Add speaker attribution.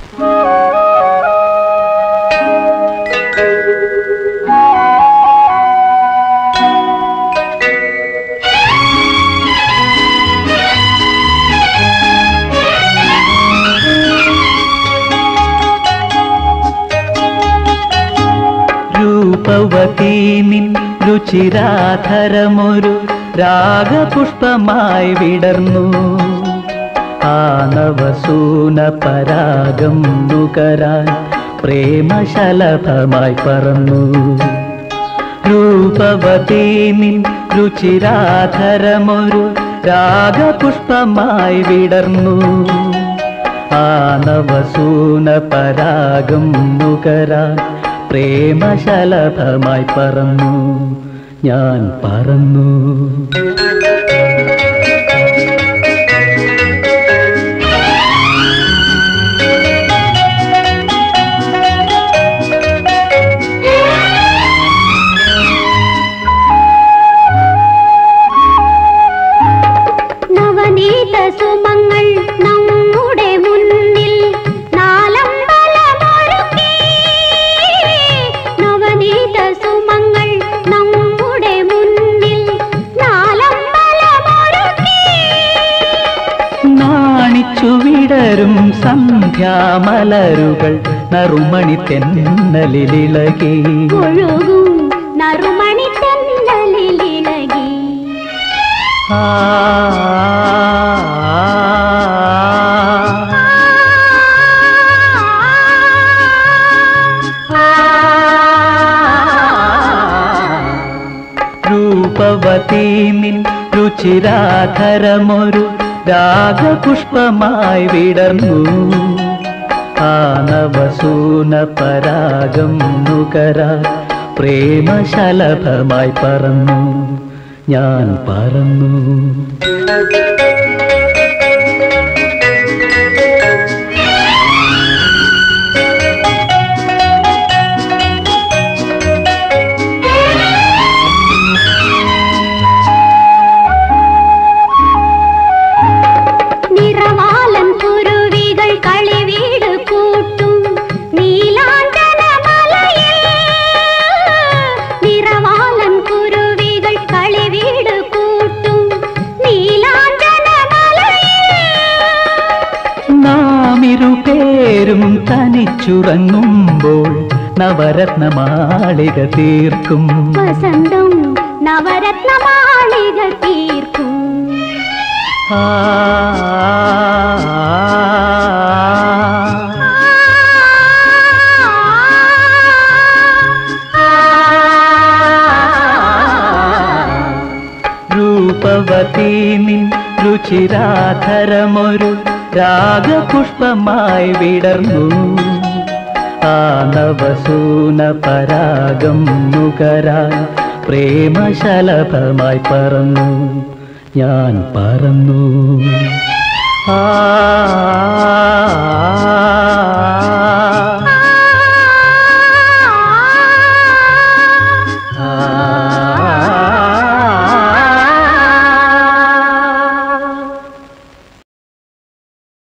Speaker 1: രൂപവതീ നിൻ രുചിരാധരമൊരു രാഗപുഷ്പമായി വിടർന്നു ആനവസൂന പരാഗം നുകരാൻ പ്രേമശലഭമായി പറന്നു രൂപവതീ നിൻ രുചിരാധരമൊരു രാഗപുഷ്പമായി വിടർന്നു ആനവസൂന പരാഗം നുകരാൻ പ്രേമശലഭമായി പറന്നു ഞാൻ പറന്നു
Speaker 2: നവനീത സുമങ്ങൾ നമ്മുടെ മുന്നിൽ നാലമ്പലമൊരുക്കി നവനീത സുമങ്ങൾ നമ്മുടെ മുന്നിൽ നാലമ്പലമൊരുക്കി
Speaker 1: നാണിച്ചു വിടരും സന്ധ്യാമലരുകൾ നറുമണി തെന്നലിളിളകി
Speaker 2: ഒഴുകും നറുമണി തെന്നലിലിളകി
Speaker 1: ആ രൂപവതീ നിൻ രുചിരാധരമൊരു രാഗപുഷ്പമായി വിടർന്നു ആനവസൂന പരാഗം നുകരാ പ്രേമശലഭമായി പറന്നു ഞാൻ പറന്നു
Speaker 2: നിറവാലൻ കുരുവികൾ കളിവീട് കൂട്ടും നീലാഞ്ചന മലയിൽ നിറവാലൻ കുരുവികൾ കളിവീട് കൂട്ടും നീലാഞ്ചന മലയിൽ
Speaker 1: നാം ഇരുപേരും തനിച്ചുറങ്ങുമ്പോൾ നവരത്ന മാളിക തീർക്കും
Speaker 2: വസന്തം നവരത്ന മാളിക തീർക്കും
Speaker 1: ആ രൂപവതീ നിൻ രുചിരാധരമൊരു രാഗപുഷ്പമായി വിടർന്നു ആനവസൂന പരാഗം നുകരാൻ പ്രേമശലഭമായി പറന്നു ഞാൻ പറന്നു ആ